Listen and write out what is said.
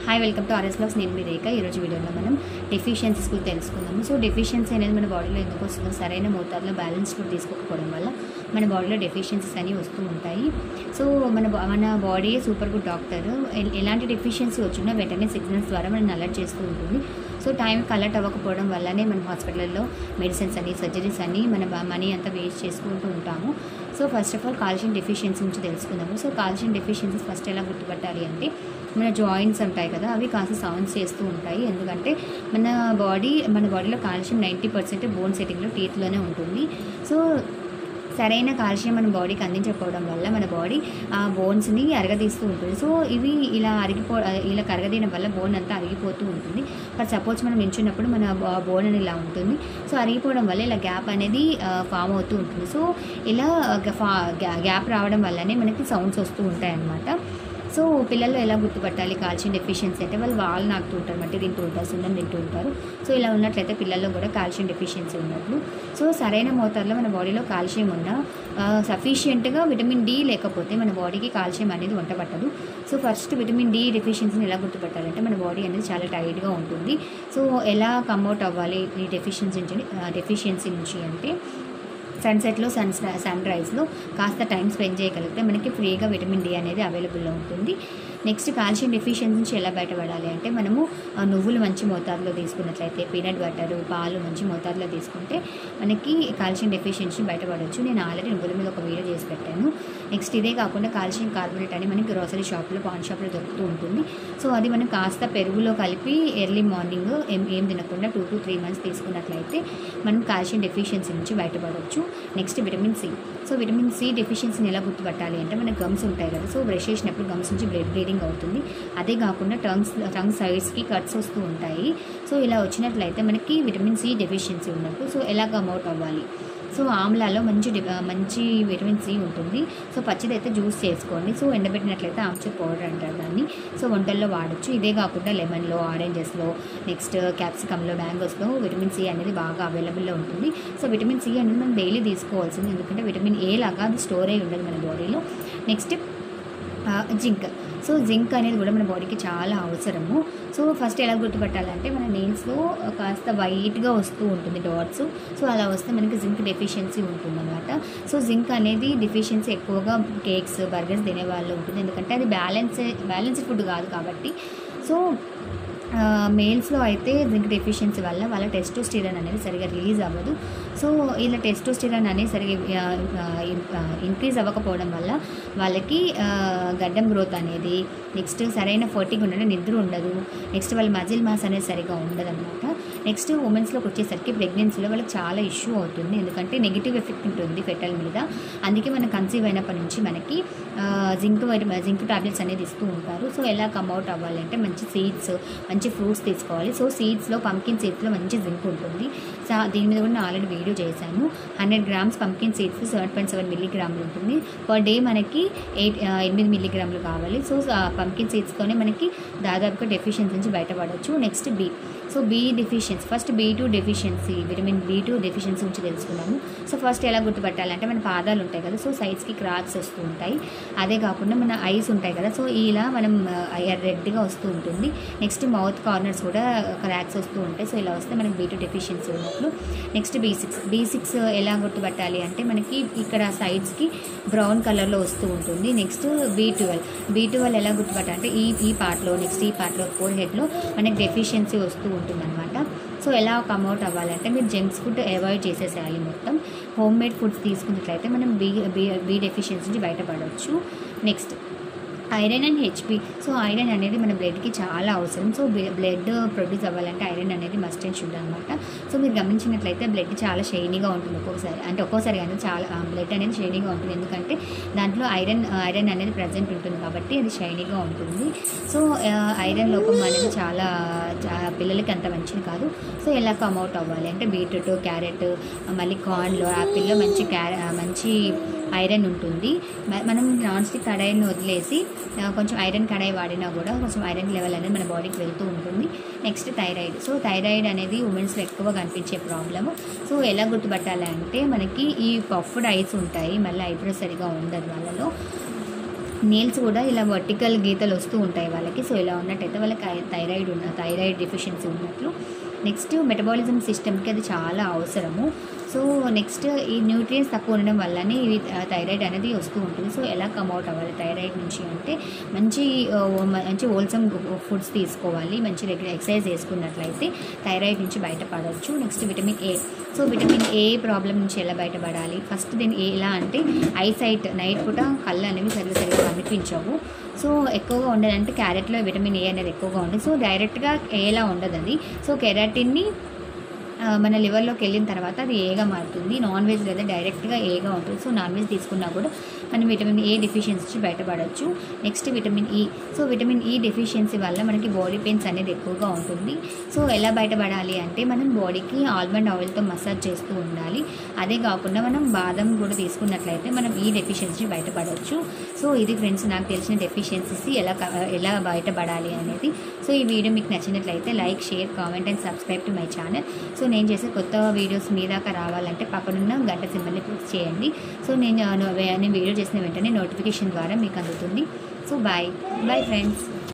hi welcome to RS blogs నేను మీ రేఖ ఈరోజు వీడియోలో మనం డెఫిషియన్సీస్ గురించి తెలుసుకుందాము సో డెఫిషియన్సీ అనేది మన బాడీలో ఎందుకు వస్తుందో సరైన మోతాదులో బ్యాలెన్స్ ఫుడ్ తీసుకోకపోవడం వల్ల మన బాడీలో డెఫిషియన్సీస్ అనేవి వస్తూ ఉంటాయి సో మన బా- మన బాడీ సూపర్ గుడ్ డాక్టర్ ఎ- ఎలాంటి డెఫిషియన్సీ వచ్చినా వెంటనే సిగ్నల్స్ ద్వారా మనం అలర్ట్ చేస్తూ ఉంటుంది సో టైంకి అలర్ట్ అవ్వకపోవడం వల్లనే మనం హాస్పిటల్లో మెడిసిన్స్ అని సర్జరీస్ అని మన మనీ అంతా వేస్ట్ చేసుకుంటూ ఉంటాము so first of all calcium deficiency గురించి తెలుసుకుందాము సో కాల్షియం డెఫిషియన్సీస్ ఫస్ట్ ఎలా గుర్తుపట్టాలి అంటే మన జాయింట్స్ ఉంటాయి కదా అవి కాస్త సౌండ్స్ చేస్తూ ఉంటాయి ఎందుకంటే మన బాడీ మన బాడీలో కాల్షియం నైంటీ పర్సెంట్ బోన్ సెట్టింగ్లో టీత్లోనే ఉంటుంది సో సరైన కాల్షియం మన బాడీకి అందించకపోవడం వల్ల మన బాడీ ఆ బోన్స్ని అరగదీస్తూ ఉంటుంది సో ఇవి ఇలా అరిగిపో ఇలా కరగదీయడం వల్ల బోన్ అంతా అరిగిపోతూ ఉంటుంది ఫర్ సపోజ్ మనం నించున్నప్పుడు మన బోన్ అని ఇలా ఉంటుంది సో అరిగిపోవడం వల్ల ఇలా గ్యాప్ అనేది ఫామ్ అవుతూ ఉంటుంది సో ఇలా గ్యాప్ రావడం వల్లనే మనకి సౌండ్స్ వస్తూ ఉంటాయి అన్నమాట సో పిల్లల్లో ఎలా గుర్తుపట్టాలి కాల్షియం డెఫిషియన్సీ అంటే వాళ్ళు వాళ్ళు నాకుతూ ఉంటారు మట్టి తింటూ ఉంటారు సున్నం తింటూ ఉంటారు సో ఇలా ఉన్నట్లయితే పిల్లల్లో కూడా కాల్షియం డెఫిషియన్సీ ఉన్నట్లు సో సరైన మోతాదులో మన బాడీలో కాల్షియం ఉన్న సఫిషియెంట్గా విటమిన్ డి లేకపోతే మన బాడీకి కాల్షియం అనేది వంట పట్టదు సో ఫస్ట్ విటమిన్ డి డెఫిషియన్సీని ఎలా గుర్తుపట్టాలంటే మన బాడీ అనేది చాలా టైట్గా ఉంటుంది సో ఎలా కమ్అట్ అవ్వాలి ఈ డెఫిషియన్సీ నుంచి డెఫిషియన్సీ నుంచి అంటే సన్సెట్లో సన్ సన్ రైజ్లో కాస్త టైం స్పెండ్ చేయగలిగితే మనకి ఫ్రీగా విటమిన్ డి అనేది అవైలబుల్లో ఉంటుంది నెక్స్ట్ కాల్షియం డెఫిషియన్సీ నుంచి ఎలా బయటపడాలి అంటే మనము ఆ, నువ్వులు మంచి మోతాదులో తీసుకున్నట్లయితే పీనట్ బటర్ పాలు మంచి మోతాదులో తీసుకుంటే మనకి కాల్షియం డెఫిషియన్సీ బయటపడవచ్చు నేను ఆల్రెడీ నువ్వుల మీద ఒక వీడియో చేసి పెట్టాను నెక్స్ట్ ఇదే కాకుండా కాల్షియం కార్బోనేట్ అని మనకి గ్రోసరీ షాప్లో పాన్ షాప్లో దొరుకుతూ ఉంటుంది సో అది మనం కాస్త పెరుగులో కలిపి ఎర్లీ మార్నింగ్ ఏం ఏం తినకుండా టూ టు త్రీ మంత్స్ తీసుకున్నట్లయితే మనం కాల్షియం డెఫిషియన్సీ నుంచి బయటపడవచ్చు next vitamin C so vitamin C డెఫిషియన్సీని ఎలా గుర్తుపట్టాలి అంటే మన గమ్స్ ఉంటాయి కదా సో బ్రష్ చేసినప్పుడు గమ్స్ నుంచి బ్లడ్ బ్లీడింగ్ అవుతుంది అదే కాకుండా టంగ్స్ టంగ్ సైడ్స్కి కట్స్ వస్తూ ఉంటాయి సో ఇలా వచ్చినట్లయితే మనకి విటమిన్ సి డెఫిషియన్సీ ఉన్నట్టు సో ఎలా కమ్అట్ అవ్వాలి సో ఆమ్లాలో మంచి డి- ఆ, మంచి విటమిన్ సి ఉంటుంది సో పచ్చిదైతే జ్యూస్ చేసుకోండి సో ఎండబెట్టినట్లయితే ఆమ్చూర్ పౌడర్ అంటారు దాన్ని సో వంటల్లో వాడచ్చు ఇదే కాకుండా లెమన్లో ఆరెంజెస్లో నెక్స్ట్ క్యాప్సికమ్లో మ్యాంగోస్లో విటమిన్ సి అనేది బాగా అవైలబుల్లో ఉంటుంది సో విటమిన్ సి అనేది మనం డైలీ తీసుకోవాల్సింది ఎందుకంటే విటమిన్ ఏ లాగా అది స్టోర్ అయి ఉండదు మన బాడీలో నెక్స్ట్ జింక్ సో జింక్ అనేది కూడా మన బాడీకి చాలా అవసరము సో ఫస్ట్ ఎలా గుర్తుపట్టాలంటే మన నెయిల్స్లో కాస్త వైట్గా వస్తూ ఉంటుంది డాట్స్ సో అలా వస్తే మనకి జింక్ డెఫిషియన్సీ ఉంటుందన్నమాట సో జింక్ అనేది డెఫిషియన్సీ ఎక్కువగా కేక్స్ బర్గర్స్ తినే వాళ్ళు ఉంటుంది ఎందుకంటే అది బ్యాలెన్స్ బ్యాలెన్స్డ్ ఫుడ్ కాదు కాబట్టి సో మేల్స్లో అయితే జింక్ డెఫిషియన్సీ వల్ల వాళ్ళ టెస్టోస్టిరాన్ అనేది సరిగా రిలీజ్ అవ్వదు సో ఇలా టెస్టోస్టిరాన్ అనేది సరిగా ఇంక్రీజ్ అవ్వకపోవడం వల్ల వాళ్ళకి ఆ, గడ్డం గ్రోత్ అనేది నెక్స్ట్ సరైన ఫర్టింగ్ ఉండడం నిద్ర ఉండదు నెక్స్ట్ వాళ్ళ మజిల్ మాస్ అనేది సరిగా ఉండదు అనమాట నెక్స్ట్ ఉమెన్స్లోకి వచ్చేసరికి ప్రెగ్నెన్సీలో వాళ్ళకి చాలా ఇష్యూ అవుతుంది ఎందుకంటే నెగిటివ్ ఎఫెక్ట్ ఉంటుంది ఫెటల్ మీద అందుకే మనం కన్సీవ్ అయినప్పటి నుంచి మనకి జింక్ జింక్ టాబ్లెట్స్ అనేది ఇస్తూ ఉంటారు సో ఎలా కమ్అట్ అవ్వాలంటే మంచి సీడ్స్ మంచి ఫ్రూట్స్ తీసుకోవాలి సో సీడ్స్లో పంకిన్ సీడ్స్లో మంచి జింక్ ఉంటుంది సో దీని మీద కూడా నేను ఆల్రెడీ వీడియో చేశాను hundred grams pumpkin seeds seven point seven మిల్లీగ్రాములు ఉంటుంది పర్ డే మనకి ఎయిట్ ఎనిమిది మిల్లీగ్రాములు కావాలి సో పంకిన్ సీడ్స్తోనే మనకి దాదాపుగా డెఫిషియన్సీ నుంచి బయటపడవచ్చు next B so B deficiency first B two deficiency vitamin B two deficiency గురించి తెలుసుకున్నాము సో ఫస్ట్ ఎలా గుర్తుపట్టాలంటే మన పాదాలు ఉంటాయి కదా సో సైడ్స్కి క్రాక్స్ వస్తూ ఉంటాయి అదే కాకుండా మన ఐస్ ఉంటాయి కదా సో ఇలా మనం రెడ్గా వస్తూ ఉంటుంది నెక్స్ట్ మౌత్ కార్నర్స్ కూడా క్రాక్స్ వస్తూ ఉంటాయి సో ఇలా వస్తే మనకి బీ టూ డెఫిషియన్సీ ఉన్నట్లు next B six B six ఎలా గుర్తుపట్టాలి అంటే మనకి ఇక్కడ సైడ్స్కి బ్రౌన్ కలర్లో వస్తూ ఉంటుంది next B twelve B twelve ఎలా గుర్తుపట్టాలి అంటే ఈ ఈ పార్ట్లో నెక్స్ట్ ఈ పార్ట్లో ఫోర్ హెడ్లో మనకి డెఫిషియన్సీ వస్తూ ఉంటుందన్నమాట సో ఎలా కమ్అట్ అవ్వాలంటే మీరు జంక్స్ ఫుడ్ అవాయిడ్ చేసేసేయాలి మొత్తం హోమ్ మేడ్ ఫుడ్స్ తీసుకున్నట్లయితే మనం బీ బీ బీ డెఫిషియన్సీ నుంచి బయటపడవచ్చు next iron and HP so iron అనేది మన బ్లడ్కి చాలా అవసరం సో బ్లడ్ ప్రొడ్యూస్ అవ్వాలంటే ఐరన్ అనేది మస్ట్ అండ్ షుడ్ అనమాట సో మీరు గమనించినట్లయితే బ్లడ్ చాలా షైనీగా ఉంటుంది ఒక్కొక్కసారి అంటే ఒక్కోసారి కానీ చాలా బ్లడ్ అనేది షైనీగా ఉంటుంది ఎందుకంటే దాంట్లో ఐరన్ ఐరన్ అనేది ప్రజెంట్ ఉంటుంది కాబట్టి అది షైనీగా ఉంటుంది సో ఐరన్ లోపం అనేది చాలా చా- పిల్లలకి అంత మంచిది కాదు సో ఎలా కమ్అట్ అవ్వాలి అంటే బీట్రూట్ క్యారెట్ మళ్ళీ కార్న్లో యాపిల్లో మంచి క్యారె మంచి ఐరన్ ఉంటుంది మ- మనం నాన్ స్టిక్ కడాయిని వదిలేసి ఆ, కొంచెం ఐరన్ కడాయి వాడినా కూడా కొంచెం ఐరన్ లెవెల్ అనేది మన బాడీకి వెళ్తూ ఉంటుంది నెక్స్ట్ థైరాయిడ్ సో థైరాయిడ్ అనేది ఉమెన్స్లో ఎక్కువ కనిపించే ప్రాబ్లము సో ఎలా గుర్తుపట్టాలి అంటే మనకి ఈ పఫ్డ్ ఐస్ ఉంటాయి మళ్ళీ ఐబ్రోస్ సరిగా ఉండదు వాళ్ళలో నేల్స్ కూడా ఇలా వర్టికల్ గీతలు వస్తూ ఉంటాయి వాళ్ళకి సో ఇలా ఉన్నట్టయితే వాళ్ళకి థైరాయిడ్ ఉన్న థైరాయిడ్ డెఫిషియన్సీ ఉన్నట్లు నెక్స్ట్ మెటబాలిజం సిస్టమ్కి అది చాలా అవసరము సో నెక్స్ట్ ఈ న్యూట్రియన్స్ తక్కువ ఉండడం వల్లనే ఇవి థైరాయిడ్ అనేది వస్తూ ఉంటుంది సో ఎలా కమ్అవుట్ అవ్వాలి థైరాయిడ్ నుంచి అంటే మంచి ఆ, మంచి హోల్సమ్ ఫుడ్స్ తీసుకోవాలి మంచి రెగ్యులర్ ఎక్సర్సైజ్ చేసుకున్నట్లయితే థైరాయిడ్ నుంచి బయటపడవచ్చు next vitamin A so vitamin A problem నుంచి ఎలా బయటపడాలి ఫస్ట్ దీని ఏ ఎలా అంటే ఐసైట్ నైట్ పూట కళ్ళు అనేవి సరిగ్గా సరిగ్గా కనిపించవు సో ఎక్కువగా ఉండదంటే క్యారెట్లో విటమిన్ ఏ అనేది ఎక్కువగా ఉంటుంది సో డైరెక్ట్గా ఏలా ఉండదు అది సో కెరాటిన్ని ఆ, మన లివర్లోకి వెళ్ళిన తర్వాత అది ఏగా మారుతుంది నాన్ వెజ్ లేదా డైరెక్ట్గా ఏగా ఉంటుంది సో నాన్ వెజ్ తీసుకున్నా కూడా మనం విటమిన్ ఏ డెఫిషియన్సీ నుంచి బయటపడవచ్చు next vitamin E so vitamin E deficiency వల్ల మనకి బాడీ పెయిన్స్ అనేది ఎక్కువగా ఉంటుంది సో ఎలా బయటపడాలి అంటే మనం బాడీకి ఆల్మండ్ ఆయిల్తో మసాజ్ చేస్తూ ఉండాలి అదే కాకుండా మనం బాదం కూడా తీసుకున్నట్లయితే మనం ఈ డెఫిషియన్సీ బయటపడవచ్చు సో ఇది ఫ్రెండ్స్ నాకు తెలిసిన డెఫిషియన్సీస్ ఎలా క- ఎలా బయటపడాలి అనేది సో ఈ వీడియో మీకు నచ్చినట్లయితే like share comment and subscribe to my channel so నేను చేసే కొత్త వీడియోస్ మీ దాకా రావాలంటే పక్కనున్న గంట సింబల్ని క్లిక్ చేయండి సో నేను నేను వీడియో చేసిన వెంటనే నోటిఫికేషన్ ద్వారా మీకు అందుతుంది సో బాయ్ బాయ్ ఫ్రెండ్స్